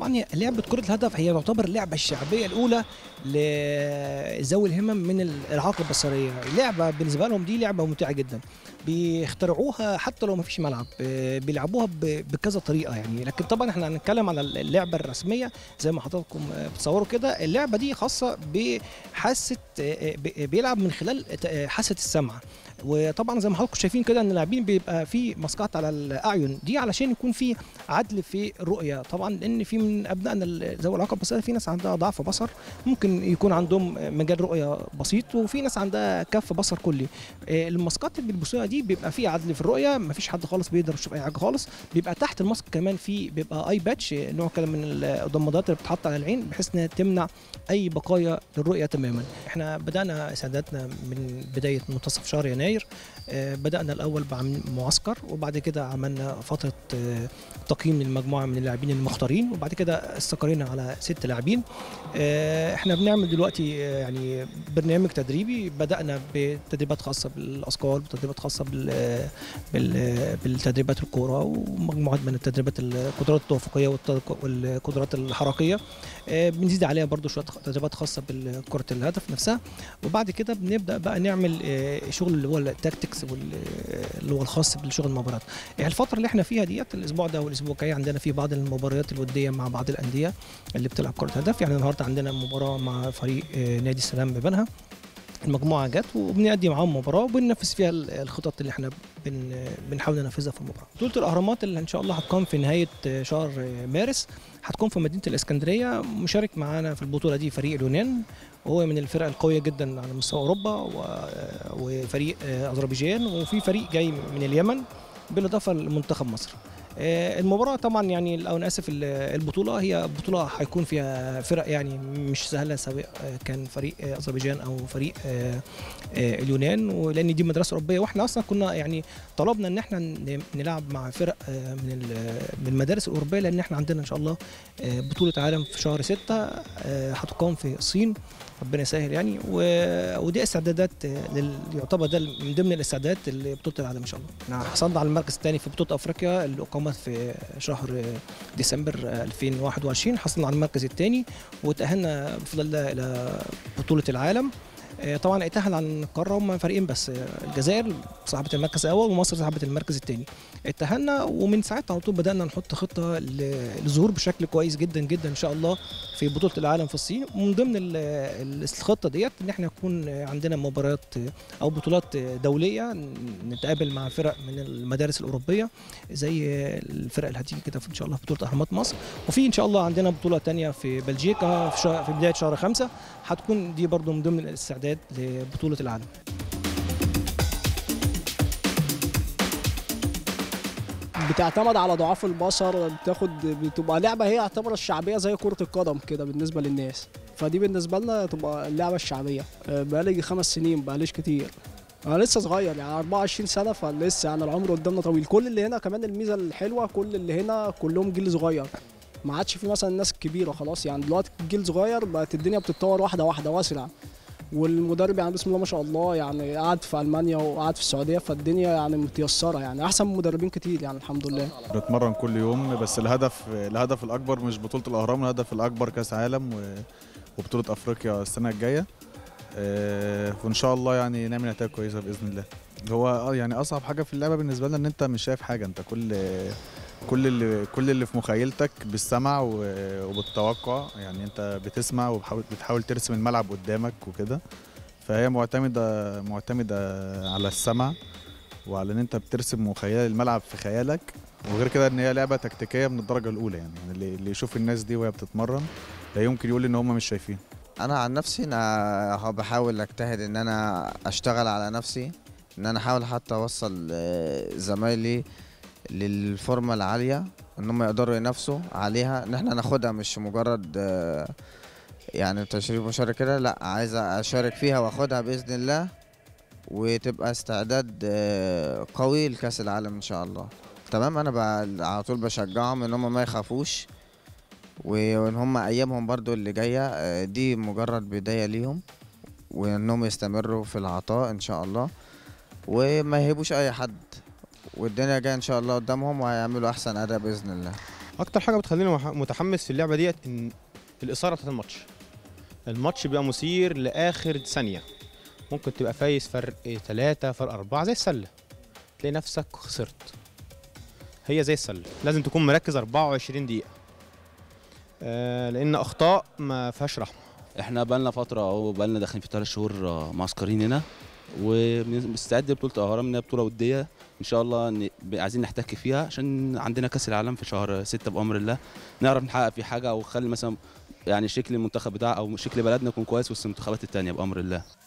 طبعا هي لعبه كره الهدف هي تعتبر اللعبه الشعبيه الاولى لذوي الهمم من الاعاقه البصريه اللعبه بالنسبه لهم دي لعبه ممتعه جدا بيخترعوها حتى لو ما فيش ملعب آه، بيلعبوها ب- بكذا طريقه يعني لكن طبعا احنا هنتكلم على اللعبه الرسميه زي ما حضراتكم آه، بتصوروا كده اللعبه دي خاصه بحاسه آه، آه، بي- بيلعب من خلال آه، حاسه السمع وطبعا زي ما حضراتكم شايفين كده ان اللاعبين بيبقى في مسقط على الاعين دي علشان يكون في عدل في الرؤيه طبعا لان في من ابنائنا ال- ذوي الاعاقه البصريه في ناس عندها ضعف بصر ممكن يكون عندهم مجال رؤيه بسيط وفي ناس عندها كف بصر كلي آه، الماسكات اللي بيلبسوها دي بيبقى فيه عدل في الرؤيه مفيش حد خالص بيقدر يشوف اي حاجه خالص بيبقى تحت الماسك كمان في بيبقى اي باتش نوع كده من الضمادات اللي بتتحط على العين بحيث انها تمنع اي بقايا للرؤيه تماما احنا بدانا استعداداتنا من بدايه منتصف شهر يناير آه، بدانا الاول بمعسكر وبعد كده عملنا فتره آه، تقييم للمجموعه من اللاعبين المختارين وبعد كده استقرينا على ست لاعبين آه، احنا بنعمل دلوقتي آه، يعني برنامج تدريبي بدانا بتدريبات خاصه بالاثقال بتدريبات خاصه بال بال- بالتدريبات الكوره ومجموعات من التدريبات القدرات التوافقيه والت- والقدرات الحركيه آه، بنزيد عليها برضو شويه تدريبات خاصه بالكره الهدف نفسها وبعد كده بنبدا بقى نعمل آه، شغل اللي هو التاكتكس وال- اللي هو الخاص بالشغل المباريات يعني الفتره اللي احنا فيها ديت الاسبوع ده والاسبوع الجاي عندنا في بعض المباريات الوديه مع بعض الانديه اللي بتلعب كره هدف يعني النهارده عندنا مباراه مع فريق آه، نادي السلام ببنها المجموعه جت وبنأدي معاهم مباراه وبننفذ فيها ال- الخطط اللي احنا بن بنحاول ننفذها في المباراه. بطوله الاهرامات اللي ان شاء الله هتقام في نهايه شهر مارس هتكون في مدينه الاسكندريه مشارك معانا في البطوله دي فريق اليونان وهو من الفرق القويه جدا على مستوى اوروبا و- وفريق اذربيجان وفي فريق جاي من اليمن بالاضافه لمنتخب مصر. آه، المباراة طبعا يعني او انا اسف ال- البطولة هي بطولة هيكون فيها فرق يعني مش سهلة سواء آه، كان فريق آه، اذربيجان او فريق آه، آه، اليونان ولان دي مدرسة اوروبية واحنا اصلا كنا يعني طلبنا ان احنا ن- نلعب مع فرق آه، من ال- من المدارس الاوروبيه لان احنا عندنا ان شاء الله آه، بطوله عالم في شهر ستة آه، هتقام في الصين ربنا يسهل يعني و- ودي استعدادات آه، لل- يعتبر ده من ضمن الاستعدادات لبطوله العالم ان شاء الله. احنا حصلنا على المركز الثاني في بطوله افريقيا اللي اقامت في شهر آه، ديسمبر آه، 2021 حصلنا على المركز الثاني وتاهلنا بفضل الله الى بطوله العالم. آه، طبعا اتاهل عن القاره هم فريقين بس آه، الجزائر صاحبه المركز الاول ومصر صاحبه المركز الثاني اتهلنا ومن ساعتها على طول بدانا نحط خطه ل- للظهور بشكل كويس جدا جدا ان شاء الله في بطوله العالم في الصين ومن ضمن ال- ال- الخطه ديت ان احنا يكون عندنا مباريات او بطولات دوليه نتقابل مع فرق من المدارس الاوروبيه زي الفرق اللي هتيجي كده في ان شاء الله في بطوله اهرامات مصر وفي ان شاء الله عندنا بطوله تانية في بلجيكا في, شهر في بدايه شهر خمسة هتكون دي برضو من ضمن الاستعداد لبطوله العالم بتعتمد على ضعاف البصر بتاخد بتبقى لعبه هي يعتبر الشعبيه زي كره القدم كده بالنسبه للناس فدي بالنسبه لنا تبقى اللعبه الشعبيه آه، بقالي خمس سنين بقاليش كتير انا لسه صغير يعني 24 سنه فلسه يعني العمر قدامنا طويل كل اللي هنا كمان الميزه الحلوه كل اللي هنا كلهم جيل صغير ما عادش في مثلا ناس كبيره خلاص يعني دلوقتي الجيل صغير بقت الدنيا بتتطور واحده واحده واسرع والمدرب يعني بسم الله ما شاء الله يعني قعد في المانيا وقعد في السعوديه فالدنيا يعني متيسره يعني احسن من مدربين كتير يعني الحمد لله بنتمرن كل يوم بس الهدف الهدف الاكبر مش بطوله الاهرام الهدف الاكبر كاس عالم و- وبطوله افريقيا السنه الجايه آه، وان شاء الله يعني نعمل نتائج كويسه باذن الله هو آه يعني اصعب حاجه في اللعبه بالنسبه لنا ان انت مش شايف حاجه انت كل كل اللي كل اللي في مخيلتك بالسمع و- وبالتوقع يعني انت بتسمع وبتحاول بتحاول ترسم الملعب قدامك وكده فهي معتمده معتمده على السمع وعلى ان انت بترسم مخيله الملعب في خيالك وغير كده ان هي لعبه تكتيكيه من الدرجه الاولى يعني, يعني اللي اللي يشوف الناس دي وهي بتتمرن لا يمكن يقول ان هم مش شايفين انا عن نفسي انا ه- بحاول اجتهد ان انا اشتغل على نفسي ان انا احاول حتى اوصل آه، زمايلي للفورمه العاليه ان هم يقدروا ينافسوا عليها ان احنا ناخدها مش مجرد آه، يعني تشريف مشارك كده لا عايز اشارك فيها واخدها باذن الله وتبقى استعداد آه، قوي لكاس العالم ان شاء الله تمام انا ب- على طول بشجعهم ان هم ما يخافوش وان هم ايامهم برضو اللي جايه آه، دي مجرد بدايه ليهم وانهم يستمروا في العطاء ان شاء الله وما يهيبوش اي حد والدنيا جايه ان شاء الله قدامهم وهيعملوا احسن اداء باذن الله اكتر حاجه بتخليني مح- متحمس في اللعبه ديت ان الاثاره بتاعت الماتش الماتش بيبقى مثير لاخر ثانيه ممكن تبقى فايز فرق ثلاثة فرق أربعة زي السلة تلاقي نفسك خسرت هي زي السلة لازم تكون مركز 24 دقيقة آه لأن أخطاء ما فيهاش رحمة احنا بقالنا فترة اهو بقالنا داخلين في ثلاث شهور آه، معسكرين هنا وبنستعد لبطولة الأهرام إنها بطولة ودية إن شاء الله ن- ب- عايزين نحتك فيها عشان عندنا كأس العالم في شهر ستة بأمر الله نعرف نحقق فيه حاجة أو نخلي مثلا يعني شكل المنتخب بتاع أو شكل بلدنا يكون كويس وسط المنتخبات التانية بأمر الله